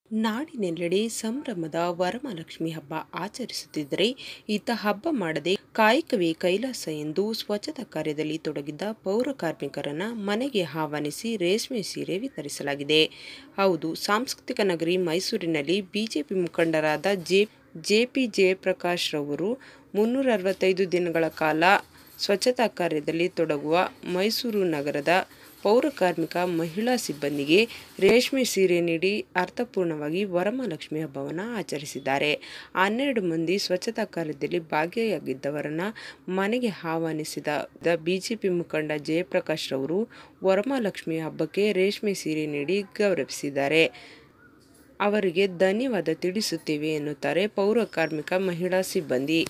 ನಾಡಿನೆಲ್ಲೆಡೆ ಸಂಭ್ರಮದ ವರಮಹಾಲಕ್ಷ್ಮಿ ಹಬ್ಬ ಆಚರಿಸುತ್ತಿದ್ದರೆ ಈತ ಹಬ್ಬ ಮಾಡದೆ ಕಾಯಕವೇ ಕೈಲಾಸ ಎಂದು ಸ್ವಚ್ಛತಾ ಕಾರ್ಯದಲ್ಲಿ ತೊಡಗಿದ್ದ ಪೌರ ಕಾರ್ಮಿಕರನ್ನ ಮನೆಗೆ ಆಹ್ವಾನಿಸಿ ರೇಷ್ಮೆ ಸೀರೆ ವಿತರಿಸಲಾಗಿದೆ ಹೌದು ಸಾಂಸ್ಕೃತಿಕ ನಗರಿ ಮೈಸೂರಿನಲ್ಲಿ ಬಿಜೆಪಿ ಮುಖಂಡರಾದ ಜೆ ಜೆಪಿ ಜಯಪ್ರಕಾಶ್ ರವರು ಮುನ್ನೂರ ಅರವತ್ತೈದು ದಿನಗಳ ಕಾಲ ಸ್ವಚ್ಛತಾ ಕಾರ್ಯದಲ್ಲಿ ತೊಡಗುವ ಮೈಸೂರು ನಗರದ ಪೌರ ಕಾರ್ಮಿಕ ಮಹಿಳಾ ಸಿಬ್ಬಂದಿಗೆ ರೇಷ್ಮೆ ಸೀರೆ ನೀಡಿ ಅರ್ಥಪೂರ್ಣವಾಗಿ ವರಮಹಾಲಕ್ಷ್ಮಿ ಹಬ್ಬವನ್ನು ಆಚರಿಸಿದ್ದಾರೆ ಹನ್ನೆರಡು ಮಂದಿ ಸ್ವಚ್ಛತಾ ಕಾರ್ಯದಲ್ಲಿ ಭಾಗಿಯಾಗಿದ್ದವರನ್ನ ಮನೆಗೆ ಆಹ್ವಾನಿಸಿದ ಬಿಜೆಪಿ ಮುಖಂಡ ಜಯಪ್ರಕಾಶ್ ರವರು ವರಮಹಾಲಕ್ಷ್ಮಿ ಹಬ್ಬಕ್ಕೆ ರೇಷ್ಮೆ ಸೀರೆ ನೀಡಿ ಗೌರವಿಸಿದ್ದಾರೆ ಅವರಿಗೆ ಧನ್ಯವಾದ ತಿಳಿಸುತ್ತೇವೆ ಎನ್ನುತ್ತಾರೆ ಪೌರ ಕಾರ್ಮಿಕ ಮಹಿಳಾ ಸಿಬ್ಬಂದಿ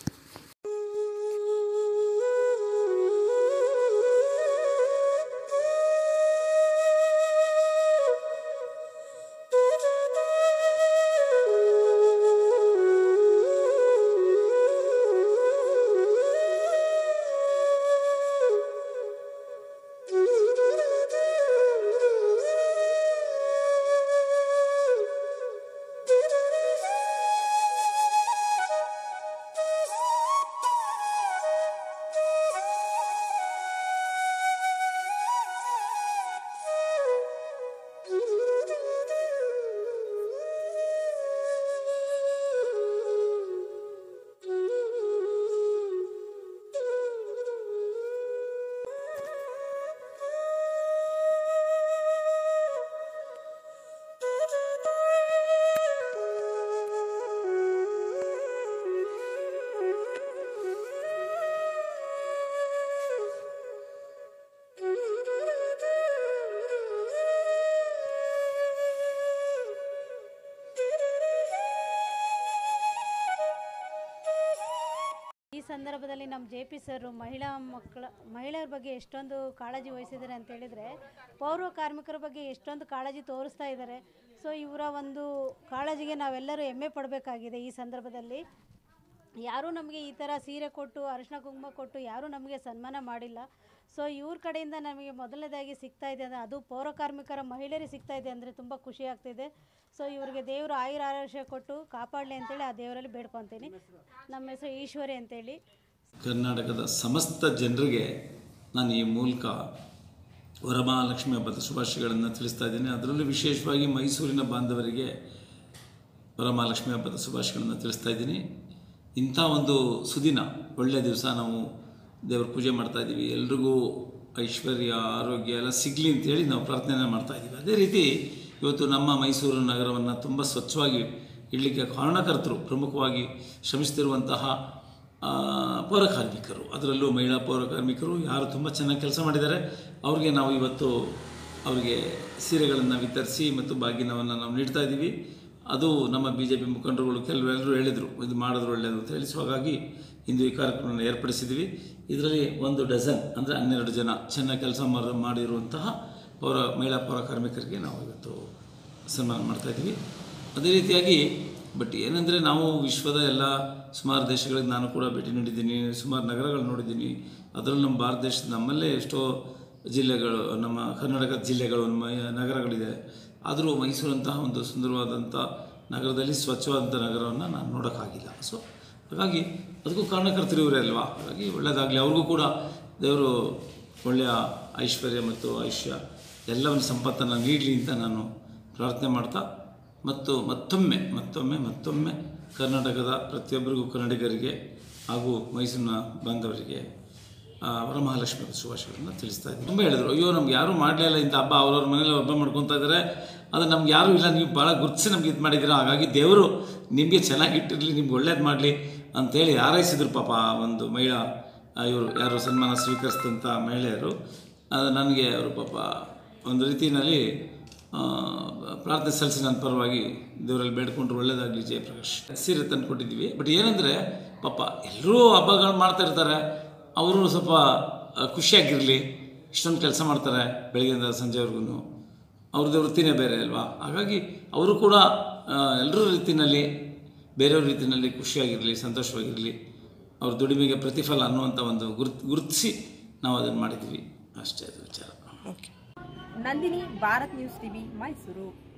ಈ ಸಂದರ್ಭದಲ್ಲಿ ನಮ್ಮ ಜೆ ಪಿ ಸರ್ ಮಹಿಳಾ ಮಕ್ಕಳ ಮಹಿಳೆಯರ ಬಗ್ಗೆ ಎಷ್ಟೊಂದು ಕಾಳಜಿ ವಹಿಸಿದ್ದಾರೆ ಅಂತ ಹೇಳಿದರೆ ಪೌರ ಕಾರ್ಮಿಕರ ಬಗ್ಗೆ ಎಷ್ಟೊಂದು ಕಾಳಜಿ ತೋರಿಸ್ತಾ ಇದ್ದಾರೆ ಸೊ ಇವರ ಒಂದು ಕಾಳಜಿಗೆ ನಾವೆಲ್ಲರೂ ಹೆಮ್ಮೆ ಪಡಬೇಕಾಗಿದೆ ಈ ಸಂದರ್ಭದಲ್ಲಿ ಯಾರೂ ನಮಗೆ ಈ ಥರ ಸೀರೆ ಕೊಟ್ಟು ಅರಿಶಿನ ಕುಂಕುಮ ಕೊಟ್ಟು ಯಾರೂ ನಮಗೆ ಸನ್ಮಾನ ಮಾಡಿಲ್ಲ ಸೊ ಇವ್ರ ಕಡೆಯಿಂದ ನಮಗೆ ಮೊದಲನೇದಾಗಿ ಸಿಗ್ತಾ ಇದೆ ಅಂದರೆ ಅದು ಪೌರ ಕಾರ್ಮಿಕರ ಮಹಿಳೆಯರಿಗೆ ಸಿಗ್ತಾ ಇದೆ ಅಂದರೆ ತುಂಬ ಖುಷಿ ಆಗ್ತಿದೆ ಸೊ ಇವರಿಗೆ ದೇವರು ಆಯುರ ಆರೋಗ್ಯ ಕೊಟ್ಟು ಕಾಪಾಡಲಿ ಅಂತೇಳಿ ಆ ದೇವರಲ್ಲಿ ಬೇಡ್ಕೊತೀನಿ ನಮ್ಮ ಹೆಸರು ಈಶ್ವರಿ ಅಂತೇಳಿ ಕರ್ನಾಟಕದ ಸಮಸ್ತ ಜನರಿಗೆ ನಾನು ಈ ಮೂಲಕ ವರಮಹಾಲಕ್ಷ್ಮಿ ಹಬ್ಬದ ಶುಭಾಶಯಗಳನ್ನು ತಿಳಿಸ್ತಾ ಇದ್ದೇನೆ ಅದರಲ್ಲೂ ವಿಶೇಷವಾಗಿ ಮೈಸೂರಿನ ಬಾಂಧವರಿಗೆ ವರಮಹಾಲಕ್ಷ್ಮಿ ಹಬ್ಬದ ಶುಭಾಶಯಗಳನ್ನು ತಿಳಿಸ್ತಾ ಇದ್ದೀನಿ ಇಂಥ ಒಂದು ಸುದಿನ ಒಳ್ಳೆಯ ದಿವಸ ನಾವು ದೇವ್ರ ಪೂಜೆ ಮಾಡ್ತಾ ಇದ್ದೀವಿ ಎಲ್ರಿಗೂ ಐಶ್ವರ್ಯ ಆರೋಗ್ಯ ಎಲ್ಲ ಸಿಗಲಿ ಅಂತೇಳಿ ನಾವು ಪ್ರಾರ್ಥನೆ ಮಾಡ್ತಾ ಇದ್ದೀವಿ ಅದೇ ರೀತಿ ಇವತ್ತು ನಮ್ಮ ಮೈಸೂರು ನಗರವನ್ನು ತುಂಬ ಸ್ವಚ್ಛವಾಗಿ ಇಡಲಿಕ್ಕೆ ಕಾರಣಕರ್ತರು ಪ್ರಮುಖವಾಗಿ ಶ್ರಮಿಸ್ತಿರುವಂತಹ ಆ, ಪೌರ ಕಾರ್ಮಿಕರು ಅದರಲ್ಲೂ ಮಹಿಳಾ ಪೌರ ಕಾರ್ಮಿಕರು ಯಾರು ತುಂಬ ಚೆನ್ನಾಗಿ ಕೆಲಸ ಮಾಡಿದ್ದಾರೆ ಅವ್ರಿಗೆ ನಾವು ಇವತ್ತು ಅವರಿಗೆ ಸೀರೆಗಳನ್ನು ವಿತರಿಸಿ ಮತ್ತು ಬಾಗಿನವನ್ನು ನಾವು ನೀಡ್ತಾ ಇದ್ದೀವಿ ಅದು ನಮ್ಮ ಬಿ ಜೆ ಪಿ ಮುಖಂಡರುಗಳು ಕೆಲವೆಲ್ಲರೂ ಹೇಳಿದರು ಇದು ಮಾಡಿದ್ರು ಒಳ್ಳೆಯದು ಅಂತ ಹೇಳಿ ಸೊ ಹಾಗಾಗಿ ಇಂದು ಈ ಕಾರ್ಯಕ್ರಮವನ್ನು ಏರ್ಪಡಿಸಿದ್ವಿ ಇದರಲ್ಲಿ ಒಂದು ಡಜನ್ ಅಂದರೆ ಹನ್ನೆರಡು ಜನ ಚೆನ್ನಾಗಿ ಕೆಲಸ ಮಾಡ ಮಾಡಿರುವಂತಹ ಪೌರ ಮಹಿಳಾ ಪೌರ ಕಾರ್ಮಿಕರಿಗೆ ನಾವು ಇವತ್ತು ಸನ್ಮಾನ ಮಾಡ್ತಾಯಿದ್ದೀವಿ ಅದೇ ರೀತಿಯಾಗಿ ಬಟ್ ಏನಂದರೆ ನಾವು ವಿಶ್ವದ ಎಲ್ಲ ಸುಮಾರು ದೇಶಗಳಿಗೆ ನಾನು ಕೂಡ ಭೇಟಿ ನೀಡಿದ್ದೀನಿ ಸುಮಾರು ನಗರಗಳು ನೋಡಿದ್ದೀನಿ ಅದರಲ್ಲೂ ನಮ್ಮ ಭಾರತ ದೇಶದ ನಮ್ಮಲ್ಲೇ ಎಷ್ಟೋ ಜಿಲ್ಲೆಗಳು ನಮ್ಮ ಕರ್ನಾಟಕದ ಜಿಲ್ಲೆಗಳು ನಮ್ಮ ನಗರಗಳಿದೆ ಆದರೂ ಮೈಸೂರಂತಹ ಒಂದು ಸುಂದರವಾದಂಥ ನಗರದಲ್ಲಿ ಸ್ವಚ್ಛವಾದಂಥ ನಗರವನ್ನು ನಾನು ನೋಡೋಕ್ಕಾಗಿಲ್ಲ ಸೊ ಹಾಗಾಗಿ ಅದಕ್ಕೂ ಕಾರಣಕರ್ತರು ಇವರೇ ಅಲ್ವಾ ಹಾಗಾಗಿ ಒಳ್ಳೆಯದಾಗಲಿ ಅವ್ರಿಗೂ ಕೂಡ ದೇವರು ಒಳ್ಳೆಯ ಐಶ್ವರ್ಯ ಮತ್ತು ಆಯುಷ್ಯ ಎಲ್ಲವನ್ನು ಸಂಪತ್ತನ್ನು ನೀಡಲಿ ಅಂತ ನಾನು ಪ್ರಾರ್ಥನೆ ಮಾಡ್ತಾ ಮತ್ತು ಮತ್ತೊಮ್ಮೆ ಮತ್ತೊಮ್ಮೆ ಮತ್ತೊಮ್ಮೆ ಕರ್ನಾಟಕದ ಪ್ರತಿಯೊಬ್ಬರಿಗೂ ಕನ್ನಡಿಗರಿಗೆ ಹಾಗೂ ಮೈಸೂರಿನ ಬಾಂಧವರಿಗೆ ಆ, ವರಮಹಾಲಕ್ಷ್ಮಿ ಹಬ್ಬದ ಶುಭಾಶಯಗಳನ್ನು ತಿಳಿಸ್ತಾ ಇದ್ದೀನಿ ತುಂಬ ಹೇಳಿದ್ರು ಅಯ್ಯೋ ನಮ್ಗೆ ಯಾರೂ ಮಾಡಲಿಲ್ಲ ಇಂಥ ಹಬ್ಬ ಅವ್ರವ್ರ ಮನೇಲಿ ಹಬ್ಬ ಮಾಡ್ಕೊತಾ ಇದ್ದಾರೆ ಅದು ನಮ್ಗೆ ಯಾರೂ ಇಲ್ಲ ನೀವು ಭಾಳ ಗುರುತಿಸಿ ನಮ್ಗೆ ಇದು ಮಾಡಿದ್ದೀರಾ ಹಾಗಾಗಿ ದೇವರು ನಿಮಗೆ ಚೆನ್ನಾಗಿಟ್ಟಿರಲಿ ನಿಮ್ಗೆ ಒಳ್ಳೇದು ಮಾಡಲಿ ಅಂತೇಳಿ ಹಾರೈಸಿದ್ರು ಪಾಪ ಆ ಒಂದು ಮಹಿಳಾ ಇವರು ಯಾರು ಸನ್ಮಾನ ಸ್ವೀಕರಿಸಿದಂಥ ಮಹಿಳೆಯರು ಅದು ನನಗೆ ಅವರು ಪಾಪ ಒಂದು ರೀತಿಯಲ್ಲಿ ಆ, ಪ್ರಾರ್ಥನೆ ಸಲ್ಲಿಸಿ ನನ್ನ ಪರವಾಗಿ ದೇವರಲ್ಲಿ ಬೇಡ್ಕೊಂಡ್ರು ಒಳ್ಳೇದಾಗಲಿ ಜಯಪ್ರಕಾಶ್ ಸೀರೆ ತಂದು ಕೊಟ್ಟಿದ್ದೀವಿ ಬಟ್ ಏನಂದರೆ ಪಾಪ ಎಲ್ಲರೂ ಹಬ್ಬಗಳು ಮಾಡ್ತಾ ಇರ್ತಾರೆ ಅವರು ಸ್ವಲ್ಪ ಆ, ಖುಷಿಯಾಗಿರಲಿ ಇಷ್ಟೊಂದು ಕೆಲಸ ಮಾಡ್ತಾರೆ ಬೆಳಗ್ಗೆಯಿಂದ ಸಂಜೆವರೆಗೂ ಅವ್ರದ್ದು ವೃತ್ತಿನೇ ಬೇರೆ ಅಲ್ವಾ ಹಾಗಾಗಿ ಅವರು ಕೂಡ ಎಲ್ಲರ ರೀತಿಯಲ್ಲಿ ಬೇರೆಯವ್ರ ರೀತಿಯಲ್ಲಿ ಖುಷಿಯಾಗಿರಲಿ ಸಂತೋಷವಾಗಿರಲಿ ಅವ್ರ ದುಡಿಮೆಗೆ ಪ್ರತಿಫಲ ಅನ್ನುವಂಥ ಒಂದು ಗುರುತ್ ಗುರುತಿಸಿ ನಾವು ಅದನ್ನು ಮಾಡಿದ್ವಿ ಅಷ್ಟೇ ಅದು ವಿಚಾರ okay Nandini Bharat news TV Mysuru